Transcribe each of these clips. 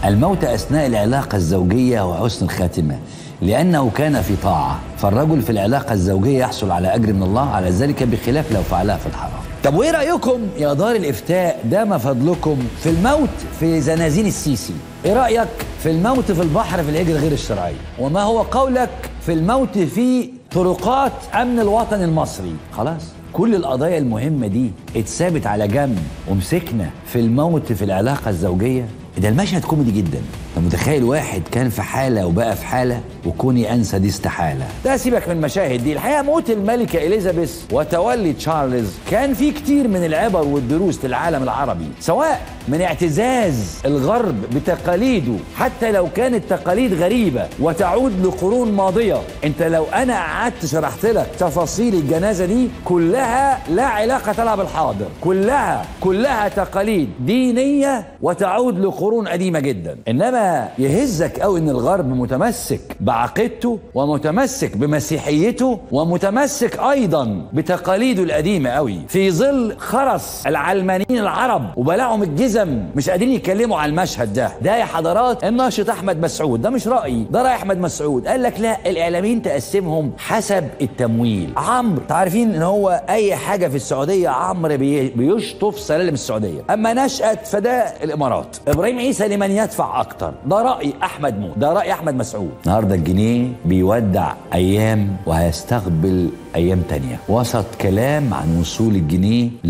الموت أثناء العلاقة الزوجية وحسن الخاتمة لأنه كان في طاعة فالرجل في العلاقة الزوجية يحصل على أجر من الله على ذلك بخلاف لو فعلها في الحرام طب وايه رايكم يا دار الافتاء دام فضلكم في الموت في زنازين السيسي ايه رايك في الموت في البحر في الهجره غير الشرعيه وما هو قولك في الموت في طرقات امن الوطن المصري خلاص كل القضايا المهمة دي اتثابت على جنب ومسكنا في الموت في العلاقة الزوجية ده المشهد كوميدي جدا انت متخيل واحد كان في حالة وبقى في حالة وكوني انسى دي استحالة ده سيبك من المشاهد دي الحقيقة موت الملكة اليزابيث وتولي تشارلز كان في كتير من العبر والدروس للعالم العربي سواء من اعتزاز الغرب بتقاليده حتى لو كانت تقاليد غريبة وتعود لقرون ماضية انت لو انا قعدت شرحت لك تفاصيل الجنازة دي كلها لا علاقة لها بالحاضر كلها كلها تقاليد دينية وتعود لقرون قديمة جدا انما يهزك قوي ان الغرب متمسك بعقيدته ومتمسك بمسيحيته ومتمسك ايضا بتقاليده القديمة قوي في ظل خرس العلمانيين العرب وبلعهم الجزم مش قادرين يتكلموا على المشهد ده ده يا حضرات الناشط احمد مسعود ده مش رايي ده راي احمد مسعود قال لك لا الاعلاميين تقسمهم حسب التمويل عمرو عارفين ان هو اي حاجه في السعوديه عمرو بي- بيشطف سلالم السعوديه اما نشأت فده الامارات ابراهيم عيسى لمن يدفع اكتر ده راي احمد مو ده راي احمد مسعود النهارده الجنيه بيودع ايام وهيستقبل ايام تانية وسط كلام عن وصول الجنيه ل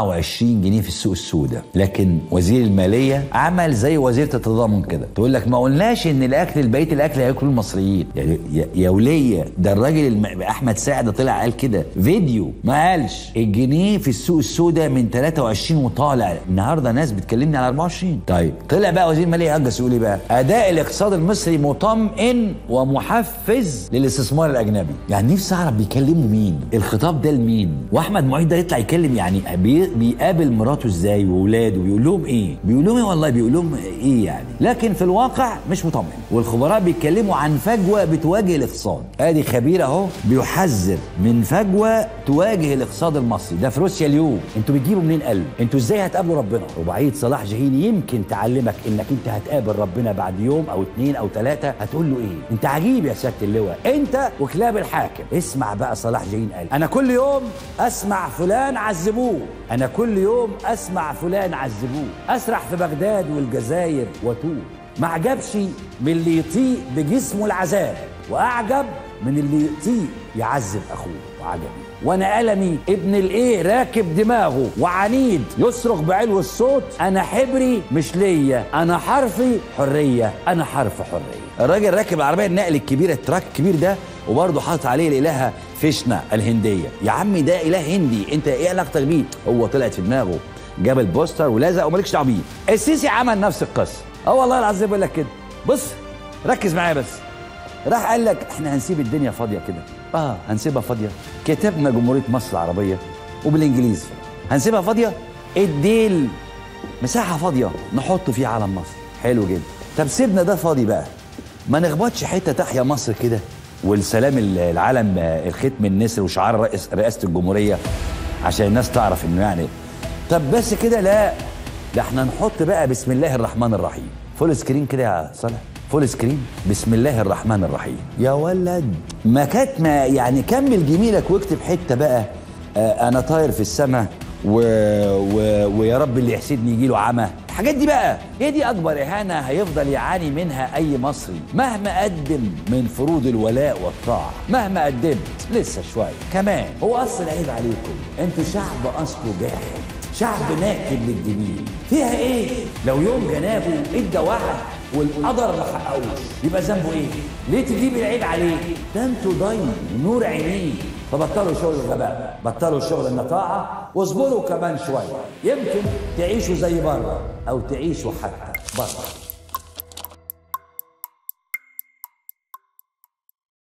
24 جنيه في السوق السوداء لكن وزير الماليه عمل زي وزيره التضامن كده تقول لك ما قلناش ان الاكل بقيه الاكل هياكلوا المصريين يعني يا- يا وليه ده الراجل الم... احمد سعد طلع قال كده فيديو ما قالش الجنيه في السوق السوداء من 23 وطالع النهارده ناس بتكلمني على 24 طيب طلع بقى وزير الماليه هجس يقول ايه بقى اداء الاقتصاد المصري مطمئن ومحفز للاستثمار الاجنبي يعني نفسي اعرف بيكلموا مين الخطاب ده لمين واحمد معيد ده يطلع يتكلم يعني بي... بيقابل مراته ازاي واولاده بيقول لهم ايه بيقول لهم ايه والله بيقول لهم ايه يعني لكن في الواقع مش مطمئن والخبراء بيتكلموا عن فجوه بتواجه الاقتصاد ادي خبير اهو بيحذر من فجوه تواجه الاقتصاد المصري ده في روسيا اليوم انتوا بتجيبوا منين قلب انتوا ازاي هتقابلوا ربنا رباعيه صلاح جاهين يمكن تعلمك انك انت هتقابل ربنا بعد يوم او اتنين او تلاته هتقول له ايه انت عجيب يا سياده اللواء انت وكلاب الحاكم اسمع بقى صلاح جاهين قال انا كل يوم اسمع فلان عذبوه انا كل يوم اسمع فلان عذبوه اسرح في بغداد والجزائر واتوه ما عجبش من اللي يطيق بجسمه العذاب واعجب من اللي يطيق يعذب اخوه وعجبي وانا قلمي ابن الايه راكب دماغه وعنيد يصرخ بعلو الصوت انا حبري مش ليا انا حرفي حريه انا حرف حريه الراجل راكب العربيه النقل الكبيره التراك الكبير ده وبرضه حاطط عليه الالهه فيشنا الهنديه يا عمي ده اله هندي انت ايه علاقتك بيه هو طلعت في دماغه جاب البوستر ولزق ومالكش دعوه بيه السيسي عمل نفس القصه اه والله العظيم بقول لك كده بص ركز معايا بس راح قال لك احنا هنسيب الدنيا فاضيه كده اه هنسيبها فاضيه كتبنا جمهوريه مصر العربيه وبالانجليزي هنسيبها فاضيه الديل مساحه فاضيه نحط فيها علم مصر حلو جدا طب سيبنا ده فاضي بقى ما نخبطش حته تحيا مصر كده والسلام ال- العلم آه، الختم النسر وشعار رئيس رئاسه الجمهوريه عشان الناس تعرف انه يعني طب بس كده لا ده احنا نحط بقى بسم الله الرحمن الرحيم فول سكرين كده يا صالح فول سكرين بسم الله الرحمن الرحيم يا ولد ما كانت ما يعني كمل جميلك واكتب حته بقى آه انا طاير في السماء و... و... ويا رب اللي يحسدني يجي له عمى الحاجات دي بقى هي دي اكبر اهانه هيفضل يعاني منها اي مصري مهما قدم من فروض الولاء والطاعه مهما قدمت لسه شويه كمان هو اصل عيب عليكم انتوا شعب اصله جاحد شعب ناكب للجميل فيها ايه لو يوم جنابه ادى وعد والقدر ما حققوش يبقى ذنبه ايه ليه تجيب العيب عليه ده انتوا ضيم نور عينيه فبطلوا شغل الغباء بطلوا شغل النطاعه واصبروا كمان شويه يمكن تعيشوا زي بره او تعيشوا حتى بره